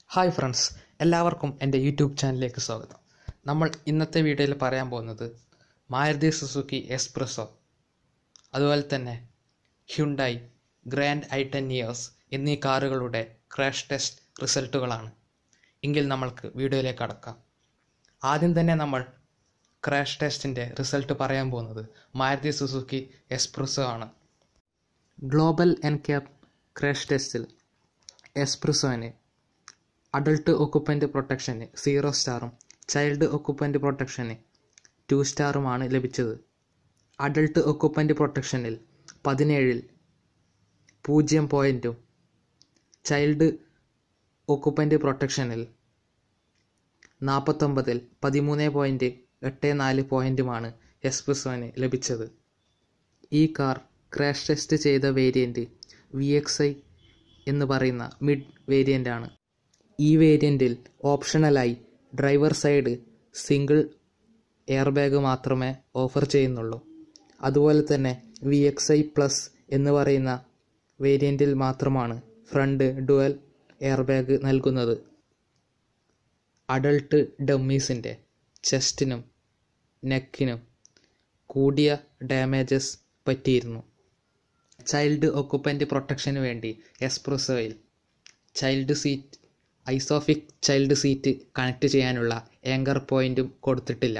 hi friends എല്ലാവർക്കും എൻ്റെ YouTube ചാനലിലേക്ക് സ്വാഗതം നമ്മൾ ഇന്നത്തെ വീഡിയോയിൽ പറയാൻ പോകുന്നത് മാരുതി സുസുക്കി എക്സ്പ്രസോ അതുപോലെ തന്നെ ഹ്യുണ്ടായി ഗ്രാൻഡ് ഐ ടെൻ ഇയേഴ്സ് എന്നീ കാറുകളുടെ ക്രാഷ് ടെസ്റ്റ് റിസൾട്ടുകളാണ് എങ്കിൽ നമ്മൾക്ക് വീഡിയോയിലേക്ക് കടക്കാം ആദ്യം തന്നെ നമ്മൾ ക്രാഷ് ടെസ്റ്റിൻ്റെ റിസൾട്ട് പറയാൻ പോകുന്നത് മാരുതി സുസുക്കി എക്സ്പ്രസോ ആണ് ഗ്ലോബൽ എൻ ക്യാപ് ക്രാഷ് ടെസ്റ്റിൽ എക്സ്പ്രസോന് അഡൾട്ട് ഒക്കുപ്പൻ്റ് പ്രൊട്ടക്ഷന് സീറോ സ്റ്റാറും ചൈൽഡ് ഒക്കുപ്പൻ്റ് പ്രൊട്ടക്ഷന് ടു സ്റ്റാറുമാണ് ലഭിച്ചത് അഡൾട്ട് ഒക്കുപ്പൻ്റ് പ്രൊട്ടക്ഷനിൽ പതിനേഴിൽ പൂജ്യം പോയിൻറ്റും ചൈൽഡ് ഒക്കുപ്പൻ്റ് പ്രൊട്ടക്ഷനിൽ നാൽപ്പത്തൊമ്പതിൽ പതിമൂന്ന് പോയിൻറ്റ് എട്ട് നാല് പോയിൻറ്റുമാണ് എക്സ്പ്രസോന് ലഭിച്ചത് ഈ കാർ ക്രാഷ് ടെസ്റ്റ് ചെയ്ത വേരിയൻറ്റ് വി എക്സ് ഐ എന്ന് പറയുന്ന മിഡ് വേരിയൻ്റ് ആണ് ഈ വേരിയൻറ്റിൽ ഓപ്ഷണലായി driver side single airbag മാത്രമേ ഓഫർ ചെയ്യുന്നുള്ളൂ അതുപോലെ തന്നെ വി എക്സ് ഐ പ്ലസ് എന്ന് പറയുന്ന വേരിയൻറ്റിൽ മാത്രമാണ് ഫ്രണ്ട് ഡുവൽ എയർ ബാഗ് നൽകുന്നത് അഡൾട്ട് ഡമ്മീസിൻ്റെ ചെസ്റ്റിനും നെക്കിനും കൂടിയ ഡാമേജസ് പറ്റിയിരുന്നു ചൈൽഡ് ഒക്കുപ്പൻ്റ് പ്രൊട്ടക്ഷന് വേണ്ടി എക്സ്പ്രസോയിൽ child seat Isofix child seat connect ചെയ്യാനുള്ള ഏങ്കർ പോയിൻറ്റും കൊടുത്തിട്ടില്ല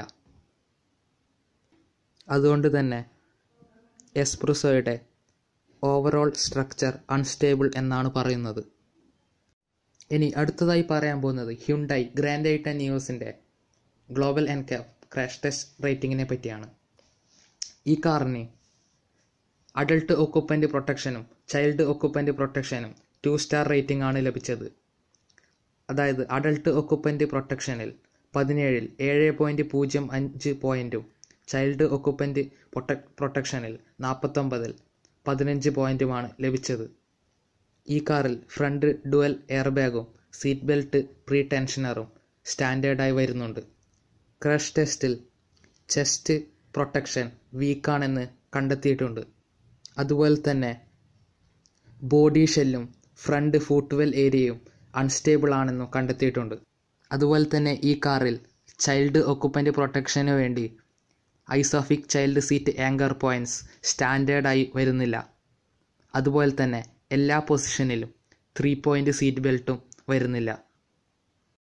അതുകൊണ്ട് തന്നെ എസ്പ്രസോയുടെ ഓവറോൾ സ്ട്രക്ചർ അൺസ്റ്റേബിൾ എന്നാണ് പറയുന്നത് ഇനി അടുത്തതായി പറയാൻ പോകുന്നത് ഹ്യുണ്ടായി ഗ്രാൻഡ് ഐ ടെൻ ന്യൂസിൻ്റെ global NCAP crash test റേറ്റിങ്ങിനെ പറ്റിയാണ് ഈ കാറിന് അഡൾട്ട് ഒക്കുപ്പൻ്റ് പ്രൊട്ടക്ഷനും ചൈൽഡ് ഒക്കുപ്പൻ്റ് പ്രൊട്ടക്ഷനും ടു സ്റ്റാർ റേറ്റിംഗ് ആണ് ലഭിച്ചത് അതായത് അഡൾട്ട് ഒക്കുപ്പൻ്റ് പ്രൊട്ടക്ഷനിൽ പതിനേഴിൽ ഏഴ് പോയിൻറ്റ് പൂജ്യം അഞ്ച് പോയിൻറ്റും ചൈൽഡ് ഒക്കുപ്പൻ്റ് പ്രൊട്ട പ്രൊട്ടക്ഷനിൽ നാൽപ്പത്തൊമ്പതിൽ പതിനഞ്ച് പോയിൻറ്റുമാണ് ലഭിച്ചത് ഈ കാറിൽ ഫ്രണ്ട് ഡുവൽ എയർ ബാഗും സീറ്റ് ബെൽറ്റ് പ്രീ ടെൻഷനറും സ്റ്റാൻഡേർഡായി വരുന്നുണ്ട് ക്രഷ് ടെസ്റ്റിൽ ചെസ്റ്റ് പ്രൊട്ടക്ഷൻ വീക്കാണെന്ന് കണ്ടെത്തിയിട്ടുണ്ട് അതുപോലെ തന്നെ ബോഡി ഷെല്ലും ഫ്രണ്ട് ഫുട്വെൽ ഏരിയയും അൺസ്റ്റേബിൾ ആണെന്നും കണ്ടെത്തിയിട്ടുണ്ട് അതുപോലെ തന്നെ ഈ കാറിൽ ചൈൽഡ് ഒക്കുപ്പൻ്റ് പ്രൊട്ടക്ഷന് വേണ്ടി Isofix child seat anchor points സ്റ്റാൻഡേർഡായി വരുന്നില്ല അതുപോലെ തന്നെ എല്ലാ പൊസിഷനിലും ത്രീ പോയിൻ്റ് സീറ്റ് ബെൽറ്റും വരുന്നില്ല